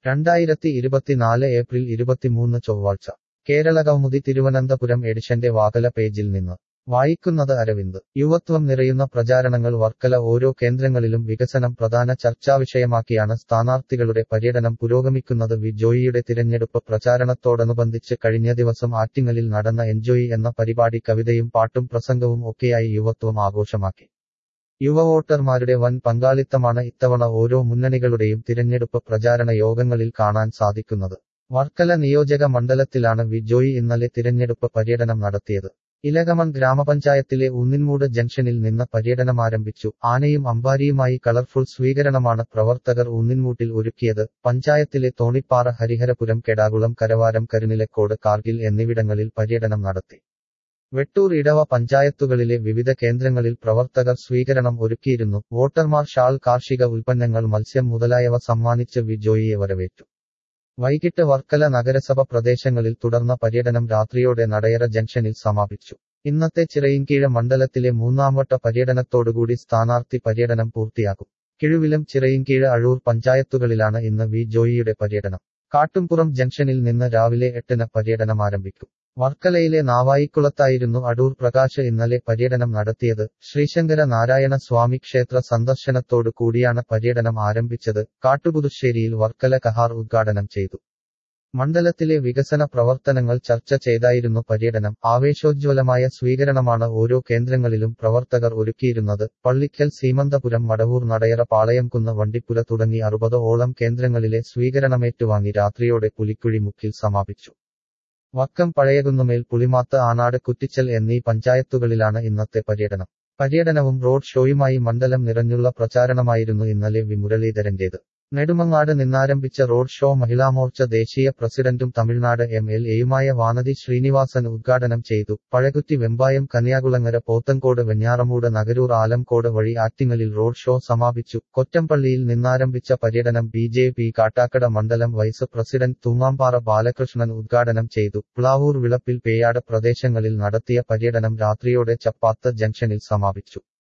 രണ്ടായിരത്തി ഇരുപത്തിനാല് ഏപ്രിൽ ഇരുപത്തിമൂന്ന് ചൊവ്വാഴ്ച കേരള കൗമുദി തിരുവനന്തപുരം എഡിഷന്റെ വാകല പേജിൽ നിന്ന് വായിക്കുന്നത് അരവിന്ദ് യുവത്വം നിറയുന്ന പ്രചാരണങ്ങൾ വർക്കല ഓരോ കേന്ദ്രങ്ങളിലും വികസനം പ്രധാന ചർച്ചാവിഷയമാക്കിയാണ് സ്ഥാനാർത്ഥികളുടെ പര്യടനം പുരോഗമിക്കുന്നത് വി ജോയിയുടെ തിരഞ്ഞെടുപ്പ് പ്രചാരണത്തോടനുബന്ധിച്ച് കഴിഞ്ഞ ദിവസം ആറ്റിങ്ങലിൽ നടന്ന എൻജോയി എന്ന പരിപാടി കവിതയും പാട്ടും പ്രസംഗവും ഒക്കെയായി യുവത്വം ആഘോഷമാക്കി യുവ വോട്ടർമാരുടെ വൻ പങ്കാളിത്തമാണ് ഇത്തവണ ഓരോ മുന്നണികളുടെയും തിരഞ്ഞെടുപ്പ് പ്രചാരണ യോഗങ്ങളിൽ കാണാൻ സാധിക്കുന്നത് വർക്കല നിയോജക മണ്ഡലത്തിലാണ് വി ജോയി ഇന്നലെ തിരഞ്ഞെടുപ്പ് പര്യടനം നടത്തിയത് ഇലകമൺ ഗ്രാമപഞ്ചായത്തിലെ ഉന്നിൻമൂട് ജംഗ്ഷനിൽ നിന്ന് പര്യടനമാരംഭിച്ചു ആനയും അമ്പാരിയുമായി കളർഫുൾ സ്വീകരണമാണ് പ്രവർത്തകർ ഉന്നിൻമൂട്ടിൽ ഒരുക്കിയത് പഞ്ചായത്തിലെ തോണിപ്പാറ ഹരിഹരപുരം കെടാകുളം കരവാരം കരുനിലക്കോട് കാർഗിൽ എന്നിവിടങ്ങളിൽ പര്യടനം നടത്തി വെട്ടൂർ ഇടവ പഞ്ചായത്തുകളിലെ വിവിധ കേന്ദ്രങ്ങളിൽ പ്രവർത്തകർ സ്വീകരണം ഒരുക്കിയിരുന്നു വോട്ടർമാർ ഷാൾ കാർഷിക ഉൽപ്പന്നങ്ങൾ മത്സ്യം മുതലായവ സമ്മാനിച്ച് വി ജോയിയെ വരവേറ്റു വൈകിട്ട് വർക്കല നഗരസഭ പ്രദേശങ്ങളിൽ തുടർന്ന പര്യടനം രാത്രിയോടെ നടയറ ജംഗ്ഷനിൽ സമാപിച്ചു ഇന്നത്തെ ചിറയിൻകീഴ മണ്ഡലത്തിലെ മൂന്നാംവട്ട പര്യടനത്തോടുകൂടി സ്ഥാനാർത്ഥി പര്യടനം പൂർത്തിയാകും കിഴുവിലും ചിറയിൻകീഴ അഴൂർ പഞ്ചായത്തുകളിലാണ് ഇന്ന് വി ജോയിയുടെ പര്യടനം കാട്ടുംപുറം ജംഗ്ഷനിൽ നിന്ന് രാവിലെ എട്ടിന് പര്യടനം ആരംഭിക്കും വർക്കലയിലെ നാവായിക്കുളത്തായിരുന്നു അടൂർ പ്രകാശ് ഇന്നലെ പര്യടനം നടത്തിയത് ശ്രീശങ്കര നാരായണ സ്വാമി ക്ഷേത്ര സന്ദർശനത്തോടു കൂടിയാണ് പര്യടനം ആരംഭിച്ചത് കാട്ടുപുതുശ്ശേരിയിൽ വർക്കല കഹാർ ഉദ്ഘാടനം ചെയ്തു മണ്ഡലത്തിലെ വികസന പ്രവർത്തനങ്ങൾ ചർച്ച ചെയ്തായിരുന്നു പര്യടനം ആവേശോജ്വലമായ സ്വീകരണമാണ് ഓരോ കേന്ദ്രങ്ങളിലും പ്രവർത്തകർ ഒരുക്കിയിരുന്നത് പള്ളിക്കൽ സീമന്തപുരം മടവൂർ നടയറ പാളയംകുന്ന് വണ്ടിപ്പുര തുടങ്ങി അറുപത് ഓളം കേന്ദ്രങ്ങളിലെ സ്വീകരണമേറ്റുവാങ്ങി രാത്രിയോടെ പുലിക്കുഴി മുക്കിൽ സമാപിച്ചു വക്കം പഴയകുന്നുമേൽ പുളിമാത്ത് ആനാട് കുറ്റിച്ചൽ എന്നീ പഞ്ചായത്തുകളിലാണ് ഇന്നത്തെ പര്യടനം പര്യടനവും റോഡ് ഷോയുമായി മണ്ഡലം നിറഞ്ഞുള്ള പ്രചാരണമായിരുന്നു ഇന്നലെ വി മുരളീധരന്റേത് നെടുമങ്ങാട് നിന്നാരംഭിച്ച റോഡ് ഷോ മഹിളാമോർച്ച ദേശീയ പ്രസിഡന്റും തമിഴ്നാട് എം എൽ എയുമായ വാനതി ശ്രീനിവാസൻ ഉദ്ഘാടനം ചെയ്തു പഴകുറ്റി വെമ്പായം കന്യാകുളങ്ങര പോത്തൻകോട് വെഞ്ഞാറമൂട് നഗരൂർ ആലംകോട് വഴി ആറ്റിങ്ങലിൽ റോഡ് ഷോ സമാപിച്ചു കൊറ്റംപള്ളിയിൽ നിന്നാരംഭിച്ച പര്യടനം ബി ജെ പി കാട്ടാക്കട മണ്ഡലം വൈസ് പ്രസിഡന്റ് തൂങ്ങാമ്പാറ ബാലകൃഷ്ണൻ ഉദ്ഘാടനം ചെയ്തു പ്ലാവൂർ വിളപ്പിൽ പേയാട് പ്രദേശങ്ങളിൽ നടത്തിയ പര്യടനം രാത്രിയോടെ ചപ്പാത്ത് ജംഗ്ഷനിൽ സമാപിച്ചു